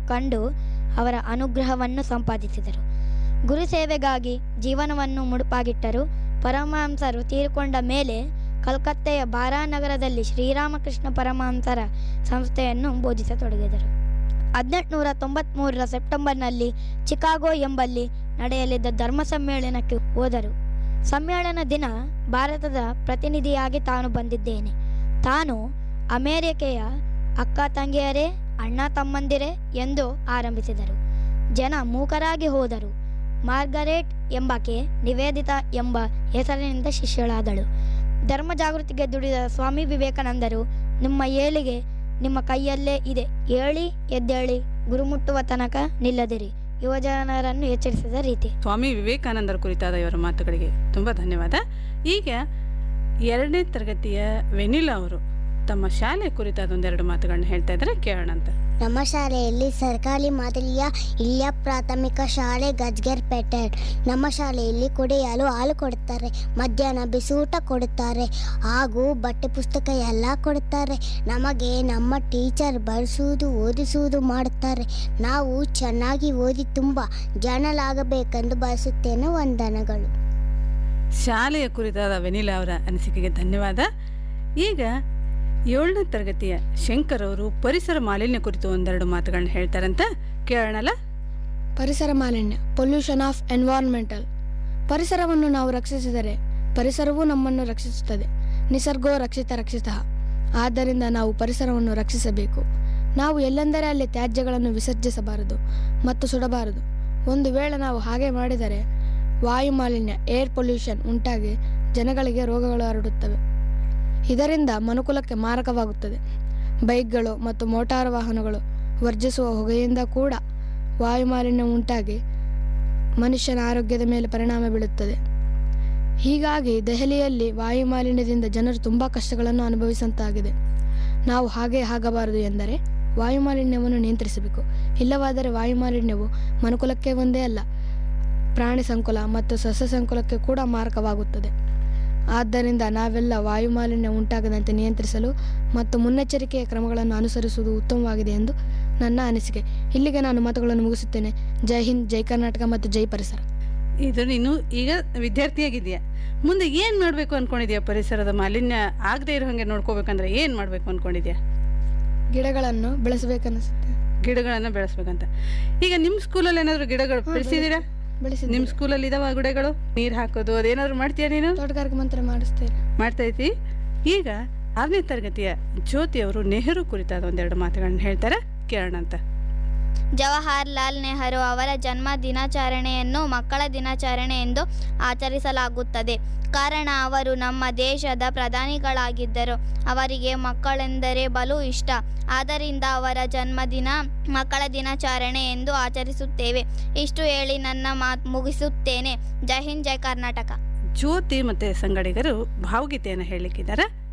ಕಂಡು ಅವರ ಅನುಗ್ರಹವನ್ನು ಸಂಪಾದಿಸಿದರು ಗುರು ಸೇವೆಗಾಗಿ ಜೀವನವನ್ನು ಮುಡುಪಾಗಿಟ್ಟರು ಪರಮಹಂಸರು ತೀರಿಕೊಂಡ ಮೇಲೆ ಕಲ್ಕತ್ತೆಯ ಬಾರಾನಗರದಲ್ಲಿ ಶ್ರೀರಾಮಕೃಷ್ಣ ಪರಮಹಂಸರ ಸಂಸ್ಥೆಯನ್ನು ಬೋಧಿಸತೊಡಗಿದರು ಹದಿನೆಂಟುನೂರ ತೊಂಬತ್ಮೂರರ ಸೆಪ್ಟೆಂಬರ್ನಲ್ಲಿ ಚಿಕಾಗೋ ಎಂಬಲ್ಲಿ ನಡೆಯಲಿದ್ದ ಧರ್ಮ ಸಮ್ಮೇಳನಕ್ಕೆ ಹೋದರು ಸಮ್ಮೇಳನ ದಿನ ಭಾರತದ ಪ್ರತಿನಿಧಿಯಾಗಿ ತಾನು ಬಂದಿದ್ದೇನೆ ತಾನು ಅಮೇರಿಕೆಯ ಅಕ್ಕ ತಂಗಿಯರೇ ಅಣ್ಣ ತಮ್ಮಂದಿರೇ ಎಂದು ಆರಂಭಿಸಿದರು ಜನ ಮೂಕರಾಗಿ ಹೋದರು ಮಾರ್ಗರೇಟ್ ಎಂಬಾಕೆ ನಿವೇದಿತಾ ಎಂಬ ಹೆಸರಿನಿಂದ ಶಿಷ್ಯಳಾದಳು ಧರ್ಮ ಜಾಗೃತಿಗೆ ದುಡಿದ ಸ್ವಾಮಿ ವಿವೇಕಾನಂದರು ನಿಮ್ಮ ಏಳಿಗೆ ನಿಮ್ಮ ಕೈಯಲ್ಲೇ ಇದೆ ಏಳಿ ಎದ್ದೇಳಿ ಗುರು ಮುಟ್ಟುವ ತನಕ ನಿಲ್ಲದಿರಿ ಯುವಜನರನ್ನು ಎಚ್ಚರಿಸಿದ ರೀತಿ ಸ್ವಾಮಿ ವಿವೇಕಾನಂದರ ಕುರಿತಾದ ಇವರ ಮಾತುಗಳಿಗೆ ತುಂಬ ಧನ್ಯವಾದ ಈಗ ಎರಡನೇ ತರಗತಿಯ ವೆನಿಲಾ ಅವರು ತಮ್ಮ ಶಾಲೆ ಕುರಿತಾದ ಒಂದೆರಡು ಮಾತುಗಳನ್ನ ಹೇಳ್ತಾ ಇದ್ದಾರೆ ಕೇಳೋಣ ಅಂತ ನಮ್ಮ ಶಾಲೆಯಲ್ಲಿ ಸರ್ಕಾರಿ ಮಾದರಿಯ ಇಳ್ಯ ಪ್ರಾಥಮಿಕ ಶಾಲೆ ಗಜ್ಗರ್ ಪೇಟೆಡ್ ನಮ್ಮ ಶಾಲೆಯಲ್ಲಿ ಕುಡಿಯಲು ಹಾಲು ಕೊಡುತ್ತಾರೆ ಮಧ್ಯಾಹ್ನ ಬಿಸಿಯೂಟ ಕೊಡುತ್ತಾರೆ ಹಾಗೂ ಬಟ್ಟೆ ಪುಸ್ತಕ ಎಲ್ಲ ಕೊಡುತ್ತಾರೆ ನಮಗೆ ನಮ್ಮ ಟೀಚರ್ ಬರೆಸುವುದು ಓದಿಸುವುದು ಮಾಡುತ್ತಾರೆ ನಾವು ಚೆನ್ನಾಗಿ ಓದಿ ತುಂಬ ಜನಲಾಗಬೇಕೆಂದು ಬಯಸುತ್ತೇನೆ ವಂದನೆಗಳು ಶಾಲೆಯ ಕುರಿತಾದ ವೆನಿಲಾ ಅವರ ಅನಿಸಿಕೆಗೆ ಧನ್ಯವಾದ ಈಗ ಏಳನೇ ತರಗತಿಯ ಶಂಕರ್ ಅವರು ಪರಿಸರ ಮಾಲಿನ್ಯ ಕುರಿತು ಒಂದೆರಡು ಮಾತುಗಳನ್ನ ಹೇಳ್ತಾರಂತ ಕೇಳೋಣಲ್ಲ ಪರಿಸರ ಮಾಲಿನ್ಯ ಪೊಲ್ಯೂಷನ್ ಆಫ್ ಎನ್ವೈರ್ಮೆಂಟಲ್ ಪರಿಸರವನ್ನು ನಾವು ರಕ್ಷಿಸಿದರೆ ಪರಿಸರವೂ ನಮ್ಮನ್ನು ರಕ್ಷಿಸುತ್ತದೆ ನಿಸರ್ಗೋ ರಕ್ಷಿತ ರಕ್ಷಿತ ಆದ್ದರಿಂದ ನಾವು ಪರಿಸರವನ್ನು ರಕ್ಷಿಸಬೇಕು ನಾವು ಎಲ್ಲೆಂದರೆ ಅಲ್ಲಿ ತ್ಯಾಜ್ಯಗಳನ್ನು ವಿಸರ್ಜಿಸಬಾರದು ಮತ್ತು ಸುಡಬಾರದು ಒಂದು ವೇಳೆ ನಾವು ಹಾಗೆ ಮಾಡಿದರೆ ವಾಯು ಮಾಲಿನ್ಯ ಏರ್ ಪೊಲ್ಯೂಷನ್ ಉಂಟಾಗಿ ಜನಗಳಿಗೆ ರೋಗಗಳು ಹರಡುತ್ತವೆ ಇದರಿಂದ ಮನುಕುಲಕ್ಕೆ ಮಾರಕವಾಗುತ್ತದೆ ಬೈಕ್ಗಳು ಮತ್ತು ಮೋಟಾರು ವಾಹನಗಳು ವರ್ಜಿಸುವ ಹೊಗೆಯಿಂದ ಕೂಡ ವಾಯು ಮಾಲಿನ್ಯ ಉಂಟಾಗಿ ಮನುಷ್ಯನ ಆರೋಗ್ಯದ ಮೇಲೆ ಪರಿಣಾಮ ಬೀಳುತ್ತದೆ ಹೀಗಾಗಿ ದೆಹಲಿಯಲ್ಲಿ ವಾಯು ಮಾಲಿನ್ಯದಿಂದ ಜನರು ತುಂಬ ಕಷ್ಟಗಳನ್ನು ಅನುಭವಿಸಂತಾಗಿದೆ ನಾವು ಹಾಗೆ ಆಗಬಾರದು ಎಂದರೆ ವಾಯು ಮಾಲಿನ್ಯವನ್ನು ನಿಯಂತ್ರಿಸಬೇಕು ಇಲ್ಲವಾದರೆ ವಾಯು ಮಾಲಿನ್ಯವು ಮನುಕುಲಕ್ಕೆ ಒಂದೇ ಅಲ್ಲ ಪ್ರಾಣಿ ಸಂಕುಲ ಮತ್ತು ಸಸ್ಯ ಸಂಕುಲಕ್ಕೆ ಕೂಡ ಮಾರಕವಾಗುತ್ತದೆ ಆದ್ದರಿಂದ ನಾವೆಲ್ಲ ವಾಯು ಮಾಲಿನ್ಯ ಉಂಟಾಗದಂತೆ ನಿಯಂತ್ರಿಸಲು ಮತ್ತು ಮುನ್ನೆಚ್ಚರಿಕೆಯ ಕ್ರಮಗಳನ್ನು ಅನುಸರಿಸುವುದು ಉತ್ತಮವಾಗಿದೆ ಎಂದು ನನ್ನ ಅನಿಸಿಕೆ ಇಲ್ಲಿಗೆ ನಾನು ಮಾತುಗಳನ್ನು ಮುಗಿಸುತ್ತೇನೆ ಜೈ ಹಿಂದ್ ಜೈ ಕರ್ನಾಟಕ ಮತ್ತು ಜೈ ಪರಿಸರ ಇದು ನೀನು ಈಗ ವಿದ್ಯಾರ್ಥಿಯಾಗಿದೆಯಾ ಮುಂದೆ ಏನು ಮಾಡಬೇಕು ಅನ್ಕೊಂಡಿದ್ಯಾ ಪರಿಸರದ ಮಾಲಿನ್ಯ ಆಗದೆ ಇರೋ ಹಾಗೆ ನೋಡ್ಕೋಬೇಕಂದ್ರೆ ಏನು ಮಾಡಬೇಕು ಅನ್ಕೊಂಡಿದ್ಯಾ ಗಿಡಗಳನ್ನು ಬೆಳೆಸಬೇಕನ್ನಿಸುತ್ತೆ ಗಿಡಗಳನ್ನು ಬೆಳೆಸ್ಬೇಕಂತ ಈಗ ನಿಮ್ಮ ಸ್ಕೂಲಲ್ಲಿ ಏನಾದರೂ ಗಿಡಗಳು ಬೆಳೆಸಿದ್ದೀರಾ ಬೆಳೆಸಿ ನಿಮ್ಮ ಸ್ಕೂಲಲ್ಲಿ ಇದಾವ ಗಿಡಗಳು ನೀರು ಹಾಕೋದು ಅದೇನಾದ್ರು ಮಾಡ್ತೀಯಾ ನೀನು ತೋಟಗಾರಿಕೆ ಮಂತ್ರ ಮಾಡಿಸ್ತೇನೆ ಮಾಡ್ತಾ ಇದ್ದಿ ಈಗ ಆರನೇ ತರಗತಿಯ ಜ್ಯೋತಿ ಅವರು ನೆಹರು ಕುರಿತಾದ ಒಂದೆರಡು ಮಾತುಗಳನ್ನ ಹೇಳ್ತಾರೆ ಕೇಳೋಣ ಅಂತ ಜವಾಹರ್ಲಾಲ್ ನೆಹರು ಅವರ ಜನ್ಮ ದಿನಾಚರಣೆಯನ್ನು ಮಕ್ಕಳ ದಿನಾಚರಣೆ ಎಂದು ಆಚರಿಸಲಾಗುತ್ತದೆ ಕಾರಣ ಅವರು ನಮ್ಮ ದೇಶದ ಪ್ರಧಾನಿಗಳಾಗಿದ್ದರು ಅವರಿಗೆ ಮಕ್ಕಳೆಂದರೆ ಬಲು ಇಷ್ಟ ಆದ್ದರಿಂದ ಅವರ ಜನ್ಮದಿನ ಮಕ್ಕಳ ದಿನಾಚರಣೆ ಎಂದು ಆಚರಿಸುತ್ತೇವೆ ಇಷ್ಟು ಹೇಳಿ ನನ್ನ ಮಾತು ಮುಗಿಸುತ್ತೇನೆ ಜೈ ಹಿಂದ್ ಜೈ ಕರ್ನಾಟಕ ಜ್ಯೋತಿ ಮತ್ತೆ ಸಂಗಡಿಗರು ಭಾವಗೀತೆಯನ್ನು ಹೇಳಲಿಕ್ಕಿದ್ದಾರೆ